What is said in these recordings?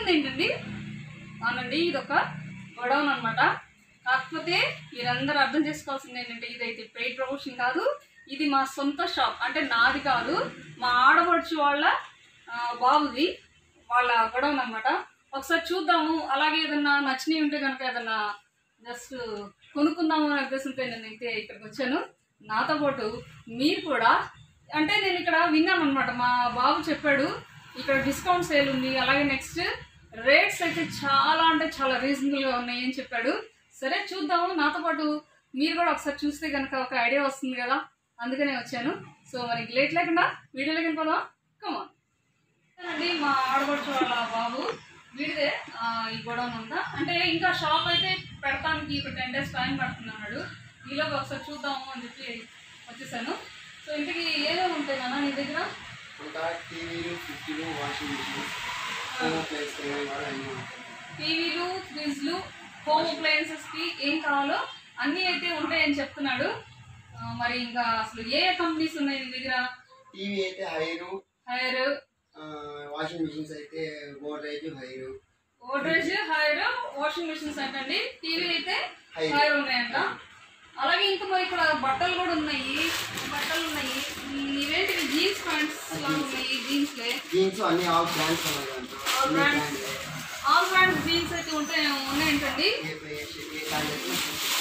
ఉంది ఏంటండి అవునండి ఇది ఒక గొడవన్ అనమాట కాకపోతే మీరందరూ అర్థం చేసుకోవాల్సింది ఏంటంటే ఇదైతే పెయిడ్ ప్రమోషన్ కాదు ఇది మా సొంత షాప్ అంటే నాది కాదు మా ఆడపడుచు వాళ్ళ ఆ, బాబుది వాళ్ళ గొడవన్ అనమాట ఒకసారి చూద్దాము అలాగే ఏదన్నా నచ్చినవి ఉంటే కనుక ఏదన్నా జస్ట్ కొనుక్కుందాము అనే ఉద్దేశంతో నేను అయితే ఇక్కడికి వచ్చాను నాతో పాటు మీరు కూడా అంటే నేను ఇక్కడ విన్నాను అనమాట మా బాబు చెప్పాడు ఇక్కడ డిస్కౌంట్ సేల్ ఉంది అలాగే నెక్స్ట్ రేట్స్ అయితే చాలా అంటే చాలా రీజనబుల్గా ఉన్నాయి అని చెప్పాడు సరే చూద్దాము నాతో పాటు మీరు కూడా ఒకసారి చూస్తే కనుక ఒక ఐడియా వస్తుంది కదా అందుకనే వచ్చాను సో మరి లేట్ లేకుండా వీడియోలోకి వెళ్ళిపోదాం కమాన్ అండి మా ఆడపడుచు వాళ్ళ బాబు వీడిదే ఆ, ఈ గొడవ అంతా అంటే ఇంకా షాప్ అయితే పెడతానికి ఒక టెన్ డేస్ టైం పడుతున్నాడు ఈలోపు ఒకసారి చూద్దాము అని చెప్పి వచ్చేసాను సో ఇంటికి ఏమేమి ఉంటాయి నాన్న నీ దగ్గర ఇంకా టీవీలు ఫ్రిడ్జ్లు వాషింగ్ మిషన్ హోమ్ అప్లయన్స్ అన్నీ ఉంటాయి టీవీలు ఫ్రిడ్జ్లు హోమ్ అప్లయన్సెస్కి ఏం కావాలో అన్నీ అయితే ఉంటాయని చెప్తున్నాడు ఆ, మరి ఇంకా అసలు ఏ ఏ కంపెనీస్ ఉన్నాయి నీ దగ్గర టీవీ అయితే హైరు హైర్ వాషింగ్ మిషన్స్ అయితే Godrej Haier Godrej Haier washing machines అంటండి టీవీలు అయితే Haier. హైర్ ఉన్నాయంట అలాగే ఇంకా మరి ఇక్కడ బట్టలు కూడా ఉన్నాయి బట్టలు ఉన్నాయి ఉమ్, ఇవేంటివి జీన్స్ ప్యాంట్స్ లా ఉన్నాయి జీన్స్లే జీన్స్ అన్ని ఆల్ బ్రాండ్స్ ఉన్నాయి దాంట్లో All అన్ని brands. బ్రాండ్లే. ఆల్ బ్రాండ్ జీన్స్ అయితే ఉంటాయి ఉన్నాయంటండి ఏ ప్రైస్ ఏ బ్రాండ్ అయితే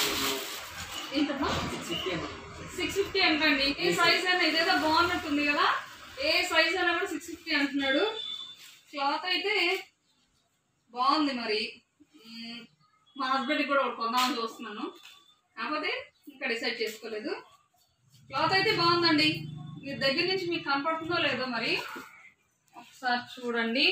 ఏంటమ్మా సిక్స్ ఫిఫ్టీ సిక్స్ ఫిఫ్టీ అంటండి ఏ సైజ్ అయినా ఇదేదో బాగున్నట్టుంది కదా ఏ సైజ్ అయినా కూడా సిక్స్ ఫిఫ్టీ అంటున్నాడు క్లాత్ అయితే బాగుంది మరి మ్మ్, మా హస్బెండ్కి కూడా ఒకటి కొందామని చూస్తున్నాను కాకపోతే ఇంకా డిసైడ్ చేసుకోలేదు క్లాత్ అయితే బాగుందండి మీ దగ్గర నుంచి మీకు కనపడుతుందో లేదో మరి ఒకసారి చూడండి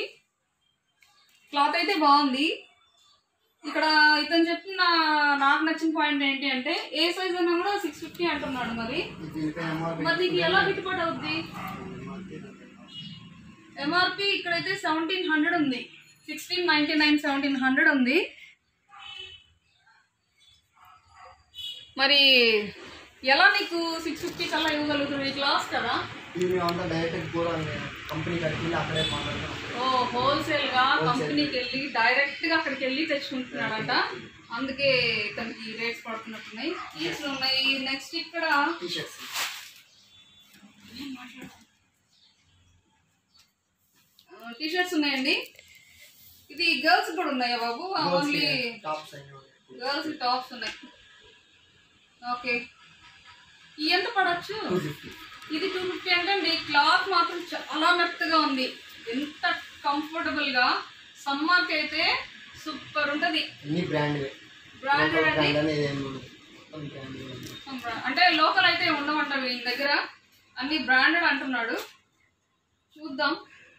క్లాత్ అయితే బాగుంది ఇక్కడ ఇతను చెప్పిన నాకు నచ్చిన పాయింట్ ఏంటి అంటే ఏ సైజ్ అయినా కూడా సిక్స్ ఫిఫ్టీ అంటున్నాడు మరి దీనిపై ఎంఆర్పి మరి నీకు ఎలా గిట్టుబాటు అవుద్ది ఎంఆర్పి ఇక్కడైతే సెవెంటీన్ హండ్రెడ్ ఉంది sixteen ninety nine seventeen hundred ఉంది మరి ఎలా నీకు సిక్స్ ఫిఫ్టీ కల్లా ఇవ్వగలుగుతుంది నీకు లాస్ కదా టీవీ అంతా డైరెక్ట్ కూడా కంపెనీ కడికి వెళ్ళి అక్కడే మాట్లాడుతున్నాం ఓ హోల్సేల్ గా కంపెనీకి వెళ్ళి డైరెక్ట్ గా అక్కడికి వెళ్ళి తెచ్చుకుంటున్నాడంట అందుకే ఇతనికి రేట్స్ పడుతున్నట్టున్నాయి కీస్ ఉన్నాయి నెక్స్ట్ ఇక్కడ టీ షర్ట్స్ టీ షర్ట్స్ ఉన్నాయండి ఇది గర్ల్స్ కూడా ఉన్నాయా బాబు ఓన్లీ టాప్స్ అన్ని ఉన్నాయి గర్ల్స్ టాప్స్ ఉన్నాయి ఓకే ఈ ఎంత పడచ్చు టూ ఫిఫ్టీ ఇది టూ ఫిఫ్టీ అంటే క్లాత్ మాత్రం చాలా మెత్తగా ఉంది ఎంత కంఫర్టబుల్ గా సమ్మర్ కి అయితే సూపర్ ఉంటది అన్ని బ్రాండ్ బ్రాండెడ్ అండి బ్రాండ్ అనేది ఏమి ఉండదు మొత్తం బ్రాండ్ అంటే లోకల్ అయితే ఉండమంట వీళ్ళ దగ్గర అన్ని బ్రాండెడ్ అంటున్నాడు చూద్దాం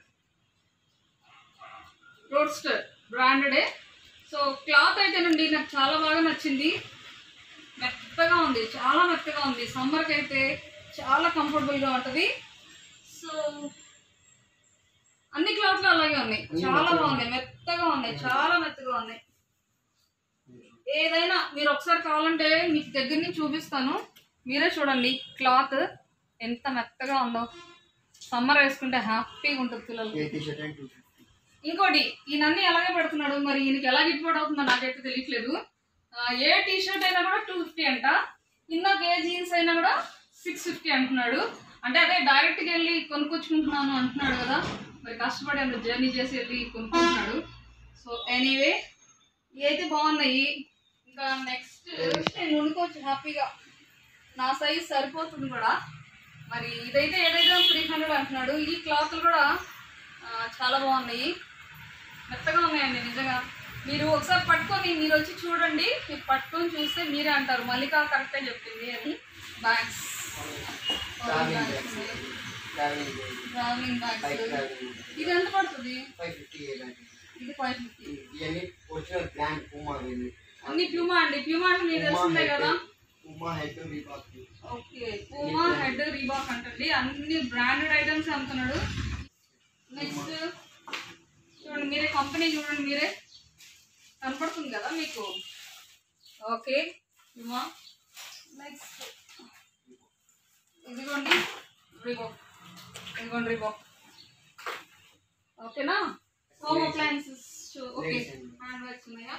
రోడ్స్టర్ బ్రాండెడే సో క్లాత్ అయితేనండి నాకు చాలా బాగా నచ్చింది మెత్తగా ఉంది చాలా మెత్తగా ఉంది సమ్మర్కి అయితే చాలా కంఫర్టబుల్గా ఉంటుంది సో అన్ని క్లాత్లు అలాగే ఉన్నాయి చాలా బాగున్నాయి మెత్తగా ఉన్నాయి చాలా మెత్తగా ఉన్నాయి ఏదైనా మీరు ఒకసారి కావాలంటే మీకు దగ్గర నుంచి చూపిస్తాను మీరే చూడండి క్లాత్ ఎంత మెత్తగా ఉందో సమ్మర్ వేసుకుంటే హ్యాపీగా ఉంటుంది పిల్లలు ఏ T shirt and two fifty ఇంకోటి ఈయనన్నీ ఎలాగే పెడుతున్నాడు మరి ఈయనకి ఎలా గిట్టుబాటు అవుతుందో నాకైతే తెలియట్లేదు ఆ, ఏ టీ షర్ట్ అయినా కూడా టూ ఫిఫ్టీ అంట ఇందాక ఏ జీన్స్ అయినా కూడా సిక్స్ ఫిఫ్టీ అంటున్నాడు అంటే అదే డైరెక్ట్గా వెళ్ళి కొనుక్కొచ్చుకుంటున్నాను అంటున్నాడు కదా మరి కష్టపడి అందులో జర్నీ చేసి వెళ్ళి కొనుక్కుంటున్నాడు సో ఎనీవే ఇవి అయితే బాగున్నాయి ఇంకా నెక్స్ట్ నేను కొనుక్కోవచ్చు హ్యాపీగా నా సైజ్ సరిపోతుంది కూడా మరి ఇదైతే ఏదైతే త్రీ హండ్రెడ్ అంటున్నాడు ఈ క్లాత్లు కూడా ఆ, చాలా బాగున్నాయి మెత్తగా ఉన్నాయండి నిజంగా మీరు ఒకసారి పట్టుకొని మీరు వచ్చి చూడండి మీరు పట్టుకొని చూస్తే మీరే అంటారు మల్లిక కరెక్టే చెప్పింది అని bags travelling bags travelling travelling bike bags travelling ఇది ఎంత పడుతుంది ఫైవ్ ఫిఫ్టీ ఇలాంటివి ఇది ఫైవ్ ఫిఫ్టీ ఇవన్నీ ఒరిజినల్ బ్రాండ్ పూమా ఇవి అన్ని ప్యూమా అండి ప్యూమా అంటే మీకు తెలిసిందే కదా Puma head Reebok okay Puma head Reebok అంటండి అన్ని బ్రాండెడ్ ఐటమ్స్ అమ్ముతున్నాడు నెక్స్ట్ చూడండి మీరే కంపెనీ చూడండి మీరే కనపడుతుంది కదా మీకు ఓకే పూమా నెక్స్ట్ ఇదిగోండి రీబాక్ ఇదిగోండి రీబాక్ ఓకేనా home appliances okay Ladies and hand bags ఉన్నాయా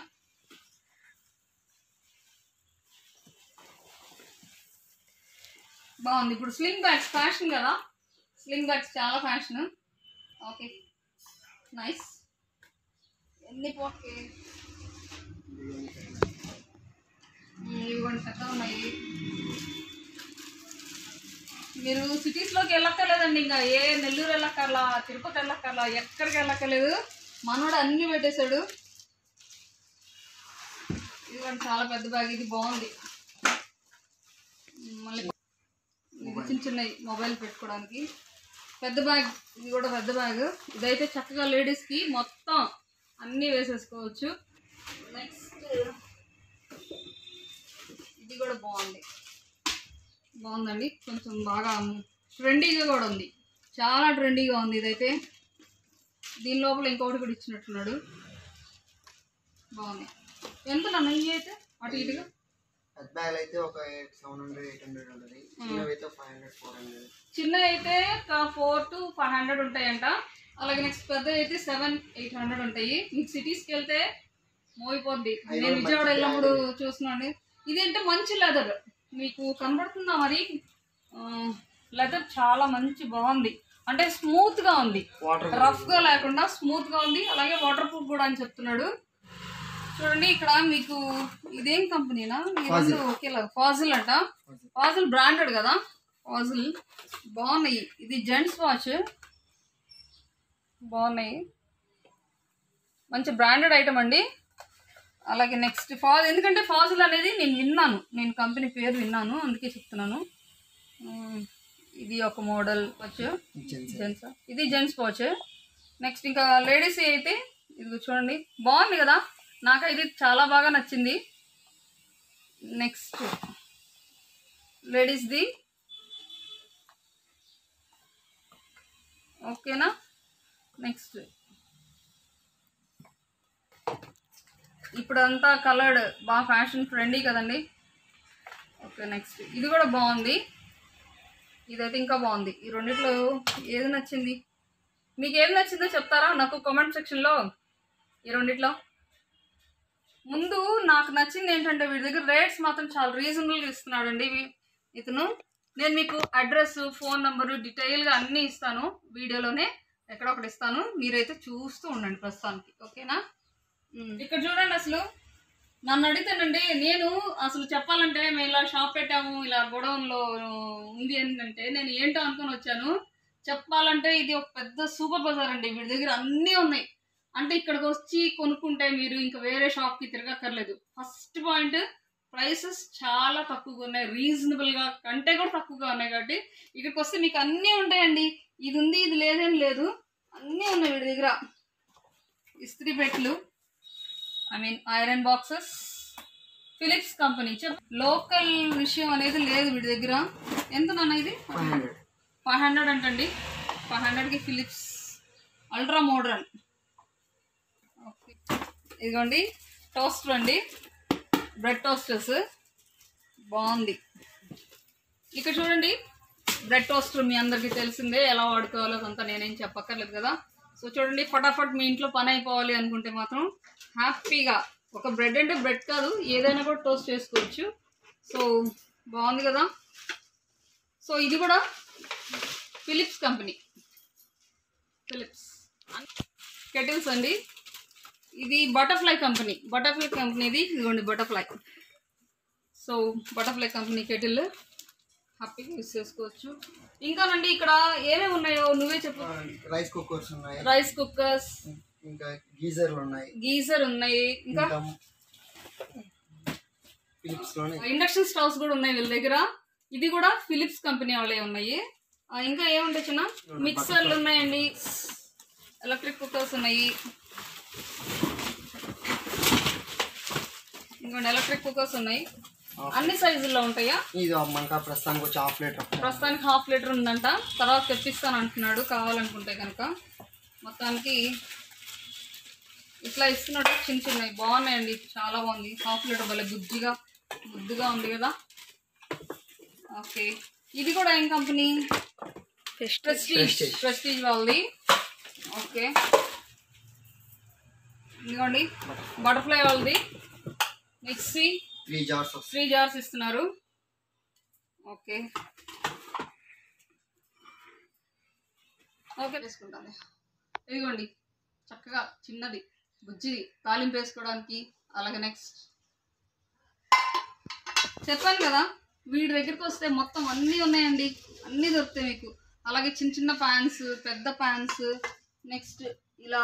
బాగుంది ఇప్పుడు స్లింగ్ బ్యాగ్స్ ఫ్యాషన్ కదా స్లింగ్ బ్యాగ్స్ చాలా ఫ్యాషన్ ఓకే నైస్ ఎన్ని పోకే ఇవి కూడా చక్కగా ఉన్నాయి మీరు సిటీస్లోకి వెళ్ళక్కర్లేదండి ఇంకా ఏ నెల్లూరు వెళ్ళక్కర్లా తిరుపతి వెళ్ళక్కర్లా ఎక్కడికి వెళ్ళక్కర్లేదు మనోడు అన్ని పెట్టేశాడు ఇది కూడా చాలా పెద్ద బ్యాగ్ ఇది బాగుంది మళ్ళీ ఇది చిన్న చిన్నవి మొబైల్ పెట్టుకోవడానికి పెద్ద బ్యాగ్ ఇది కూడా పెద్ద బ్యాగ్ ఇదైతే చక్కగా లేడీస్కి మొత్తం అన్నీ వేసేసుకోవచ్చు నెక్స్ట్ ఇది కూడా బాగుంది బాగుందండి కొంచెం బాగా ట్రెండీగా కూడా ఉంది చాలా ట్రెండీగా ఉంది ఇదైతే దీని లోపల ఇంకొకటి కూడా ఇచ్చినట్టున్నాడు బాగుంది ఎంత నన్ను ఇవి అయితే అటు ఇటుగా పెద్ద బ్యాగ్ అయితే ఒక సెవెన్ హండ్రెడ్ ఎయిట్ హండ్రెడ్ ఉంటుంది చిన్నవి అయితే ఫైవ్ హండ్రెడ్ ఫోర్ హండ్రెడ్ చిన్న అయితే ఫోర్ టు ఫైవ్ హండ్రెడ్ ఉంటాయంట అలాగే నెక్స్ట్ పెద్ద అయితే సెవెన్ ఎయిట్ హండ్రెడ్ ఉంటాయి మీకు సిటీస్కి వెళ్తే మోయిపోద్ది అవి నేను కూడా విజయవాడ మంచి వెళ్ళినప్పుడు చూస్తున్నాను ఇదేంటే మంచి లెదర్ మీకు కనబడుతుందా మరి లెదర్ చాలా మంచి బాగుంది అంటే స్మూత్ గా ఉంది వాటర్ రఫ్ గా లేకుండా స్మూత్ గా ఉంది అలాగే వాటర్ ప్రూఫ్ కూడా అని చెప్తున్నాడు చూడండి ఇక్కడ మీకు ఇదేం కంపెనీనా ఈ రెండు ఒకేలా ఫాజిల్ అంట ఫాజిల్ బ్రాండెడ్ కదా ఫాజిల్ బాగున్నాయి ఇది జెంట్స్ వాచ్ బాగున్నాయి మంచి బ్రాండెడ్ ఐటమ్ అండి అలాగే నెక్స్ట్ ఫాజ్ ఎందుకంటే ఫాజిల్ అనేది నేను విన్నాను నేను కంపెనీ పేరు విన్నాను అందుకే చెప్తున్నాను ఉమ్, ఇది ఒక మోడల్ వాచ్ జెంట్స్ ఇది జెంట్స్ వాచ్ నెక్స్ట్ ఇంకా లేడీస్ అయితే ఇది చూడండి బాగుంది కదా నాకైతే చాలా బాగా నచ్చింది నెక్స్ట్ లేడీస్ది ఓకేనా నెక్స్ట్ ఇప్పుడంతా కలర్డ్ బాగా ఫ్యాషన్ ఫ్రెండీ కదండి ఓకే నెక్స్ట్ ఇది కూడా బాగుంది ఇదైతే ఇంకా బాగుంది ఈ రెండిట్లో ఏది నచ్చింది మీకు ఏది నచ్చిందో చెప్తారా నాకు కామెంట్ సెక్షన్లో ఈ రెండిట్లో ముందు నాకు నచ్చింది ఏంటంటే వీడి దగ్గర రేట్స్ మాత్రం చాలా రీజనబుల్గా ఇస్తున్నాడండి వీ- ఇతను నేను మీకు అడ్రస్ ఫోన్ నెంబరు డీటెయిల్గా అన్నీ ఇస్తాను వీడియోలోనే ఎక్కడ ఒకటి ఇస్తాను మీరైతే చూస్తూ ఉండండి ప్రస్తుతానికి ఓకేనా ఉమ్, ఇక్కడ చూడండి అసలు నన్ను అడిగితేనండి నేను అసలు చెప్పాలంటే మేము ఇలా షాప్ పెట్టాము ఇలా గొడవన్లో ఉంది ఏంటంటే నేను ఏంటో అనుకొని వచ్చాను చెప్పాలంటే ఇది ఒక పెద్ద సూపర్ బజార్ అండి వీడి దగ్గర అన్నీ ఉన్నాయి అంటే ఇక్కడికి వచ్చి కొనుక్కుంటే మీరు ఇంకా వేరే షాప్కి తిరగక్కర్లేదు ఫస్ట్ పాయింట్ ప్రైసెస్ చాలా తక్కువగా ఉన్నాయి రీజనబుల్గా కంటే కూడా తక్కువగా ఉన్నాయి కాబట్టి ఇక్కడికి వస్తే మీకు అన్నీ ఉంటాయండి ఇది ఉంది ఇది లేదని లేదు అన్నీ ఉన్నాయి వీడి దగ్గర ఇస్త్రీ పెట్టలు I mean iron boxes Philips company cheap local విషయం అనేది లేదు వీడి దగ్గర ఎంత నాన్న ఇది ఫైవ్ హండ్రెడ్ ఫైవ్ హండ్రెడ్ అంటండి ఫైవ్ హండ్రెడ్కి ఫిలిప్స్ అల్ట్రా మోడ్రన్ ఓకే ఇదిగోండి టోస్టర్ అండి బ్రెడ్ టోస్టర్స్ బాగుంది ఇక్కడ చూడండి బ్రెడ్ టోస్టర్ మీ అందరికీ తెలిసిందే ఎలా వాడుకోవాలో అంతా నేనేం చెప్పక్కర్లేదు కదా సో చూడండి ఫటాఫట్ మీ ఇంట్లో పని అయిపోవాలి అనుకుంటే మాత్రం హ్యాపీగా ఒక బ్రెడ్ అంటే బ్రెడ్ కాదు ఏదైనా కూడా టోస్ట్ చేసుకోవచ్చు సో బాగుంది కదా సో ఇది కూడా ఫిలిప్స్ కంపెనీ ఫిలిప్స్ కెటిల్స్ అండి ఇది బటర్ఫ్లై కంపెనీ బటర్ఫ్లై కంపెనీది ఇదిగోండి Butterfly so Butterfly company kettle హ్యాపీగా యూస్ చేసుకోవచ్చు ఇంకానండి ఇక్కడ ఏమేమి ఉన్నాయో నువ్వే చెప్పు రైస్ కుక్కర్స్ ఉన్నాయి రైస్ కుక్కర్స్ ఇంకా గీజర్లు ఉన్నాయి గీజర్ ఉన్నాయి ఇంకా ఇంకా ఫిలిప్స్ లోనే ఇండక్షన్ స్టవ్స్ కూడా ఉన్నాయి వీళ్ళ దగ్గర ఇది కూడా ఫిలిప్స్ కంపెనీ వాళ్ళే ఉన్నాయి ఆ, ఇంకా ఏముంటాయి చిన్న మిక్సర్లు ఉన్నాయండి ఎలక్ట్రిక్ కుక్కర్స్ ఉన్నాయి ఇంకోటి ఎలక్ట్రిక్ కుక్కర్స్ ఉన్నాయి అన్ని సైజుల్లో ఉంటాయా ఇది మనకు ప్రస్తుతానికి వచ్చి హాఫ్ లీటర్ ప్రస్తుతానికి హాఫ్ లీటర్ ఉందంట తర్వాత తెప్పిస్తాను అంటున్నాడు కావాలనుకుంటే కనుక మొత్తానికి ఇట్లా ఇస్తున్నాడు చిన్న చిన్నవి బాగున్నాయండి చాలా బాగుంది హాఫ్ లీటర్ భలే బుజ్జిగా ముద్దుగా ఉంది కదా ఓకే ఇది కూడా ఏం కంపెనీ ప్రెస్టీజ్ Prestige. ప్రెస్టీజ్ వాళ్ళది ఓకే ఇదిగోండి బటర్ఫ్లై వాళ్ళది మిక్సీ త్రీ జార్స్ వస్తాయి త్రీ జార్స్ ఇస్తున్నారు ఓకే ఓకే వేసుకుంటాను ఇదిగోండి చక్కగా చిన్నది బుజ్జిది తాలింపు వేసుకోవడానికి అలాగే నెక్స్ట్ చెప్పాను కదా వీడి దగ్గరికి వస్తే మొత్తం అన్నీ ఉన్నాయండి అన్నీ దొరుకుతాయి మీకు అలాగే చిన్న చిన్న ప్యాన్స్ పెద్ద ప్యాన్స్ నెక్స్ట్ ఇలా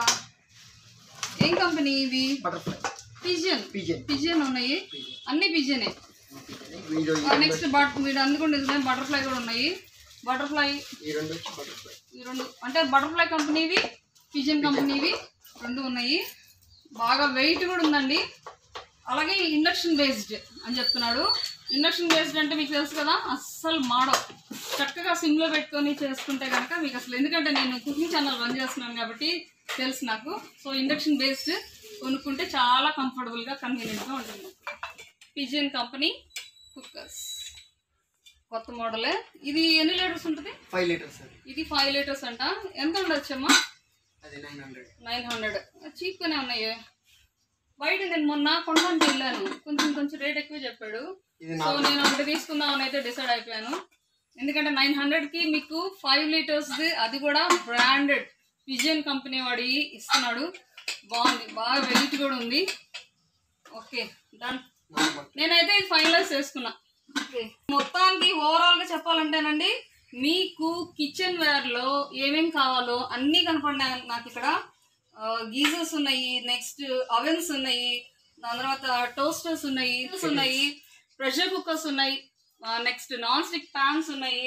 ఏం కంపెనీ ఇవి బటర్ఫ్లై పిజియన్ పిజన్ పిజియన్ ఉన్నాయి అన్ని పిజియనే వీడియో నెక్స్ట్ బట్ వీడు అందుకుంటే బటర్ఫ్లై కూడా ఉన్నాయి బటర్ఫ్లై ఈ రెండు వచ్చి బటర్ఫ్లై ఈ రెండు అంటే బటర్ఫ్లై కంపెనీవి పిజన్ కంపెనీవి రెండు ఉన్నాయి బాగా వెయిట్ కూడా ఉందండి అలాగే ఇండక్షన్ బేస్డ్ అని చెప్తున్నాడు ఇండక్షన్ బేస్డ్ అంటే మీకు తెలుసు కదా అస్సలు మాడవు చక్కగా సిమ్లో పెట్టుకొని చేసుకుంటే కనుక మీకు అసలు ఎందుకంటే నేను కుకింగ్ ఛానల్ రన్ చేస్తున్నాను కాబట్టి తెలుసు నాకు సో ఇండక్షన్ బేస్డ్ కొనుక్కుంటే చాలా కంఫర్టబుల్గా కన్వీనియంట్గా ఉంటుంది పిజియన్ కంపెనీ కుక్కర్స్ కొత్త మోడలే ఇది ఎన్ని లీటర్స్ ఉంటుంది ఫైవ్ లీటర్స్ అది ఇది ఫైవ్ లీటర్స్ అంట ఎంత ఉండొచ్చమ్మా అది నైన్ హండ్రెడ్ నైన్ హండ్రెడ్ చీప్గానే ఉన్నాయి బయట నేను మొన్న కొనడానికి వెళ్ళాను కొంచెం కొంచెం రేట్ ఎక్కువ చెప్పాడు ఇది సో నేను ఒకటి తీసుకుందామని అయితే డిసైడ్ అయిపోయాను ఎందుకంటే నైన్ హండ్రెడ్కి మీకు ఫైవ్ లీటర్స్ది అది కూడా బ్రాండెడ్ విజయన్ కంపెనీ వాడి ఇస్తున్నాడు బాగుంది బాగా వెయిట్ కూడా ఉంది ఓకే డన్ నార్మల్ నేనైతే ఇది ఫైనలైజ్ చేసుకున్నా ఓకే. మొత్తానికి ఓవరాల్ గా చెప్పాలంటేనండి మీకు కిచెన్ వేర్ లో ఏమేం కావాలో అన్నీ కనపడినాయి నాకు ఇక్కడ గీజర్స్ ఉన్నాయి నెక్స్ట్ అవెన్స్ ఉన్నాయి దాని తర్వాత టోస్టర్స్ ఉన్నాయి ఉన్నాయి ప్రెషర్ కుక్కర్స్ ఉన్నాయి నెక్స్ట్ నాన్ స్టిక్ ప్యాన్స్ ఉన్నాయి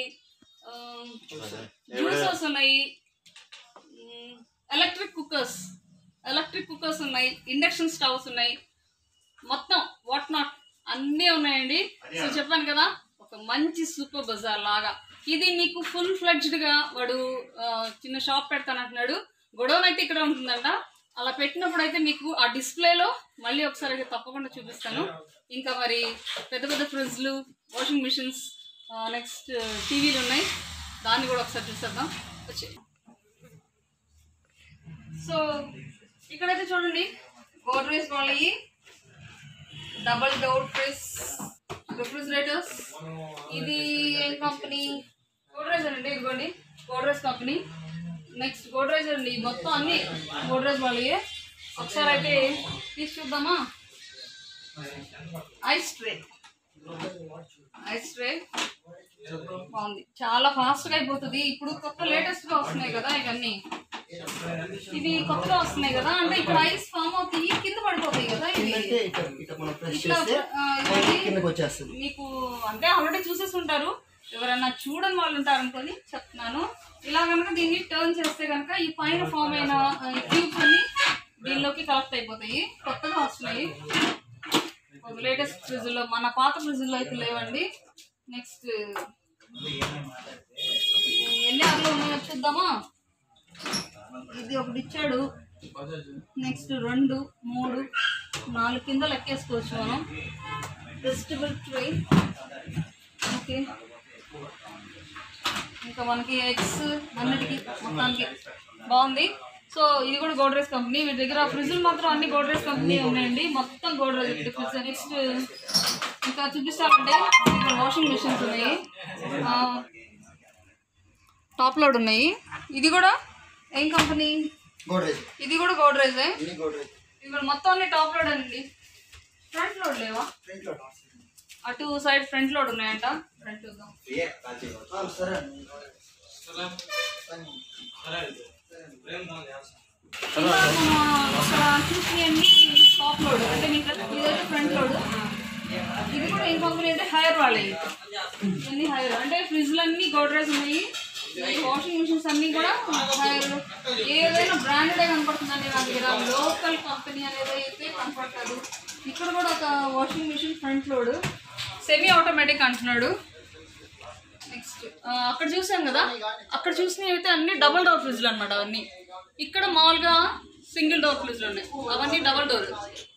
జ్యూసర్స్ ఉన్నాయి ఎలక్ట్రిక్ కుక్కర్స్ ఎలక్ట్రిక్ కుక్కర్స్ ఉన్నాయి ఇండక్షన్ స్టవ్స్ ఉన్నాయి మొత్తం వాట్ నాట్ అన్నీ ఉన్నాయండి సో చెప్పాను కదా ఒక మంచి సూపర్ బజార్ లాగా ఇది మీకు ఫుల్ ఫ్లెడ్జ్డ్ గా వాడు ఆ, చిన్న షాప్ పెడతానంటున్నాడు గొడవన్ అయితే ఇక్కడ ఉంటుందంట అలా పెట్టినప్పుడు అయితే మీకు ఆ డిస్ప్లేలో మళ్ళీ ఒకసారి అయితే తప్పకుండా చూపిస్తాను ఇంకా మరి పెద్ద పెద్ద ఫ్రిడ్జ్లు వాషింగ్ మిషన్స్ నెక్స్ట్ టీవీలు ఉన్నాయి దాన్ని కూడా ఒకసారి చూసేద్దాం వచ్చి సో ఇక్కడైతే చూడండి గోడ్రేజ్ వాళ్ళవి డబల్ డోర్ ప్రెస్ రిఫ్రిజిరేటర్స్ ఇది ఏం కంపెనీ గోడ్రేజ్ అండి ఇదిగోండి గోడ్రేజ్ కంపెనీ నెక్స్ట్ గోడ్రేజ్ అండి మొత్తం అన్ని గోడ్రేజ్ వాళ్ళవి ఒకసారి అయితే తీసి చూద్దామా ఐస్ ట్రే ఐస్ ట్రే బాగుంది చాలా ఫాస్ట్ గా అయిపోతుంది ఇప్పుడు కొత్త లేటెస్ట్ గా వస్తున్నాయి కదా ఇవన్నీ ఇవి కొత్తగా వస్తున్నాయి కదా అంటే ఇక్కడ ఐస్ ఫామ్ అవుతాయి కింద పడిపోతాయి కదా ఇవి అంటే ఇట్లా ఇట్లా మనం ప్రెస్ ఇట్లా చేస్తే ఆ, ఇవన్నీ కిందకి వచ్చేస్తుంది మీకు అంటే ఆల్రెడీ చూసేసి ఉంటారు ఎవరైనా చూడని వాళ్ళు ఉంటారు అనుకొని చెప్తున్నాను ఇలా కనుక దీన్ని టర్న్ చేస్తే కనుక ఈ పైన ఫామ్ అయిన క్యూబ్స్ అన్ని దీనిలోకి కలెక్ట్ అయిపోతాయి కొత్తగా వస్తున్నాయి లేటెస్ట్ ఫ్రిడ్జ్ లో మన పాత ఫ్రిడ్జ్ లో అయితే లేవండి నెక్స్ట్ ఎన్ని ఆర్లు ఉన్నాయో చూద్దామా ఇది ఒకటి ఇచ్చాడు నెక్స్ట్ రెండు మూడు నాలుగు కింద లెక్కేసుకోవచ్చు మనం వెజిటబుల్ ట్రే ఓకే ఇంకా మనకి ఎగ్స్ అన్నిటికీ మొత్తానికి బాగుంది సో ఇది కూడా గోడ్రేజ్ కంపెనీ వీటి దగ్గర ఫ్రిడ్జ్లు మాత్రం అన్ని గోడ్రేజ్ కంపెనీ ఉన్నాయండి మొత్తం గోడ్రేజ్ ఫ్రిడ్జ్ నెక్స్ట్ ఇంకా చూపిస్తామంటే ఇక్కడ వాషింగ్ మిషన్స్ ఉన్నాయి టాప్ లోడ్ ఉన్నాయి ఇది కూడా ఏం కంపెనీ గోడ్రేజ్ ఇది కూడా గోడ్రేజే ఇది గోడ్రేజ్ ఇక్కడ మొత్తం అన్ని టాప్ లోడ్ అండి ఫ్రంట్ లోడ్ లేవా ఫ్రంట్ లో అటు సైడ్ ఫ్రంట్ లోడ్ ఉన్నాయంట ఫ్రంట్ చూద్దాం ఆ, సరే అండి. ఇలా మన అక్కడ చూసినవన్నీ టాప్ లోడ్ అంటే మీకు ఇదైతే ఫ్రంట్ లోడ్ ఇది కూడా ఏం కంపెనీ అంటే హైర్ వాళ్ళవి అన్ని హైర్ అంటే ఫ్రిడ్జ్లు అన్ని గోడ్రేజ్ ఉన్నాయి ఈ వాషింగ్ మిషన్స్ అన్ని కూడా హైర్ ఏదైనా బ్రాండెడే కనపడుతుందండి నా దగ్గర లోకల్ కంపెనీ అనేది అయితే కనపడతాడు ఇక్కడ కూడా ఒక washing machine front load semi automatic అంటున్నాడు నెక్స్ట్ అక్కడ చూసాం కదా అక్కడ చూసినవి అయితే అన్ని డబల్ డోర్ ఫ్రిడ్జ్లు అనమాట అవన్నీ ఇక్కడ మామూలుగా సింగిల్ డోర్ ఫ్రిడ్జ్లు ఉన్నాయి అవన్నీ డబల్ డోర్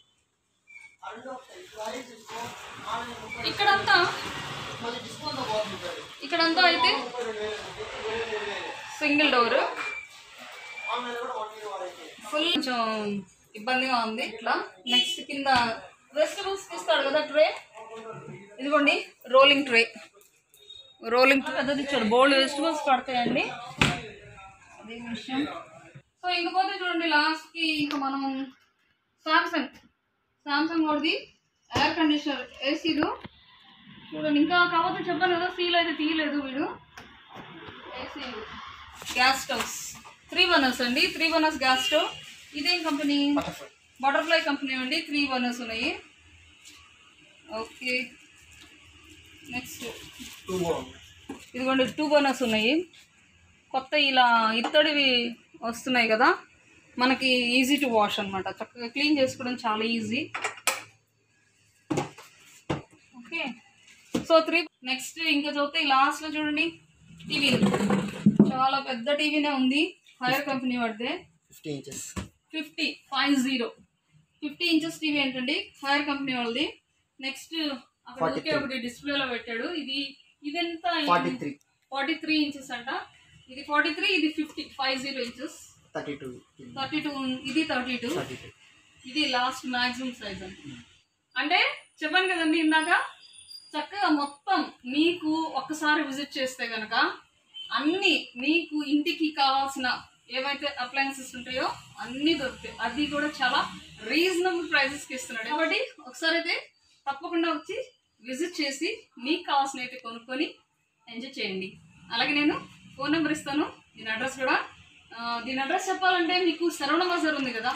ఇక్కడంతా ఇక్కడంతా అయితే సింగిల్ డోర్ ఫుల్ కొంచెం ఇబ్బందిగా ఉంది ఇట్లా నెక్స్ట్ కింద వెజిటబుల్స్ ఇస్తాడు కదా ట్రే ఇదిగోండి రోలింగ్ ట్రే రోలింగ్ ట్రే పెద్దది ఇచ్చాడు బోల్డ్ వెజిటబుల్స్ పడతాయండి అదే విషయం సో ఇంకపోతే చూడండి లాస్ట్కి ఇంకా మనం సామ్సంగ్ సామ్సంగ్ వాడిది ఎయిర్ కండిషనర్ ఏసీలు చూడండి ఇంకా కాకపోతే చెప్పాను కదా సీల్ అయితే తీయలేదు వీడు ఏసీలు గ్యాస్ స్టవ్స్ త్రీ బర్నర్స్ అండి త్రీ బర్నర్స్ గ్యాస్ స్టవ్ ఇదేం కంపెనీ బటర్ఫ్లై బటర్ఫ్లై కంపెనీ అండి త్రీ బర్నర్స్ ఉన్నాయి ఓకే నెక్స్ట్ టూ బాగుంది ఇదిగోండి టూ బర్నర్స్ ఉన్నాయి కొత్త ఇలా ఇత్తడివి వస్తున్నాయి కదా మనకి ఈజీ టు వాష్ అనమాట చక్కగా క్లీన్ చేసుకోవడం చాలా easy okay so three next ఇంకా చూస్తే లాస్ట్లో చూడండి టీవీ చాలా పెద్ద టీవీనే ఉంది హైర్ కంపెనీ వాడితే fifty inches fifty five zero fifty inches TV ఏంటండి హైర్ కంపెనీ వాళ్ళది నెక్స్ట్ అక్కడ 43. ఊరికే ఒకటి డిస్ప్లేలో పెట్టాడు ఇది ఇదెంత forty three forty three inches అంట ఇది ఫార్టీ త్రీ ఇది fifty five zero inches thirty two thirty two ఇది థర్టీ టూ థర్టీ టూ ఇది లాస్ట్ మ్యాక్సిమం సైజ్ అండి అంటే చెప్పాను కదండి ఇందాక చక్కగా మొత్తం మీకు ఒక్కసారి విజిట్ చేస్తే కనుక అన్ని మీకు ఇంటికి కావాల్సిన ఏవైతే అప్లయన్సెస్ ఉంటాయో అన్నీ దొరుకుతాయి అది కూడా చాలా రీజనబుల్ ప్రైజెస్కి ఇస్తున్నాడు కాబట్టి ఒకసారి అయితే తప్పకుండా వచ్చి విజిట్ చేసి మీకు కావాల్సిన అయితే కొనుక్కొని ఎంజాయ్ చేయండి అలాగే నేను ఫోన్ నెంబర్ ఇస్తాను దీని అడ్రస్ కూడా ఆ, దీని అడ్రస్ చెప్పాలంటే మీకు శరవణ బజార్ ఉంది కదా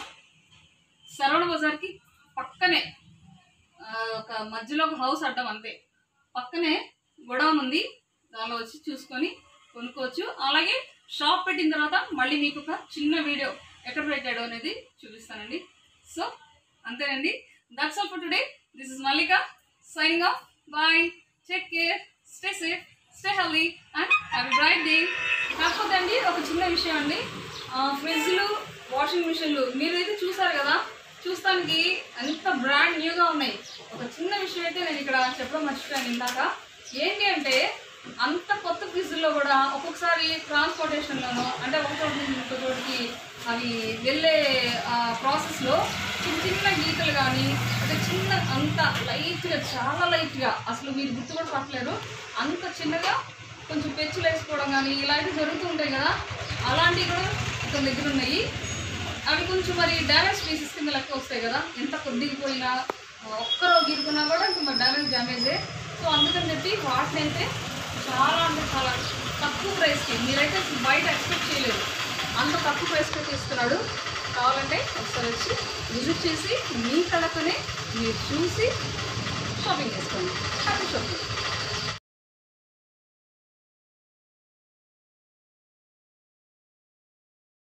శరవణ బజార్కి పక్కనే ఆ, ఒక మధ్యలో ఒక హౌస్ అడ్డం అంతే పక్కనే గొడవన్ ఉంది దానిలో వచ్చి చూసుకొని కొనుక్కోవచ్చు అలాగే షాప్ పెట్టిన తర్వాత మళ్ళీ మీకు ఒక చిన్న వీడియో ఎక్కడ పెట్టాడు అనేది చూపిస్తానండి సో అంతేనండి that's all for today this is Mallika signing off bye take care stay safe stay healthy and have bright day కాకపోతే అండి ఒక చిన్న విషయం అండి ఫ్రిడ్జ్లు వాషింగ్ మిషన్లు మీరు అయితే చూసారు కదా చూస్తానికి అంత బ్రాండ్ న్యూగా ఉన్నాయి ఒక చిన్న విషయం అయితే నేను ఇక్కడ చెప్పడం మర్చిపోయాను ఇందాక ఏంటి అంటే అంత కొత్త ఫ్రిడ్జ్లో కూడా ఒక్కొక్కసారి ట్రాన్స్పోర్టేషన్లోనో అంటే ఒక చోటు నుంచి ఇంకో చోటికి అవి వెళ్ళే ప్రాసెస్లో చిన్న చిన్న గీతలు కానీ అంటే చిన్న అంత లైట్గా చాలా లైట్గా అసలు మీరు గుర్తు కూడా పట్టలేరు అంత చిన్నగా కొంచెం పెచ్చులు వేసుకోవడం కానీ ఇలాంటివి జరుగుతూ ఉంటాయి కదా అలాంటివి కూడా ఇతని దగ్గర ఉన్నాయి అవి కొంచెం మరి డ్యామేజ్ పీసెస్ కింద లెక్క వస్తాయి కదా ఎంత కొద్దిగా పోయినా ఆ, ఒక్కరో గీరుకున్నా కూడా ఇంకా మరి డ్యామేజ్ డ్యామేజే సో అందుకని చెప్పి వాటిని అయితే చాలా అంటే చాలా తక్కువ ప్రైస్కి మీరైతే అసలు బయట ఎక్స్పెక్ట్ చేయలేదు అంత తక్కువ ప్రైస్కి తీసుకున్నాడు కావాలంటే ఒకసారి వచ్చి విజిట్ చేసి మీ కళకనే మీరు చూసి షాపింగ్ చేసుకోండి హ్యాపీ షాపింగ్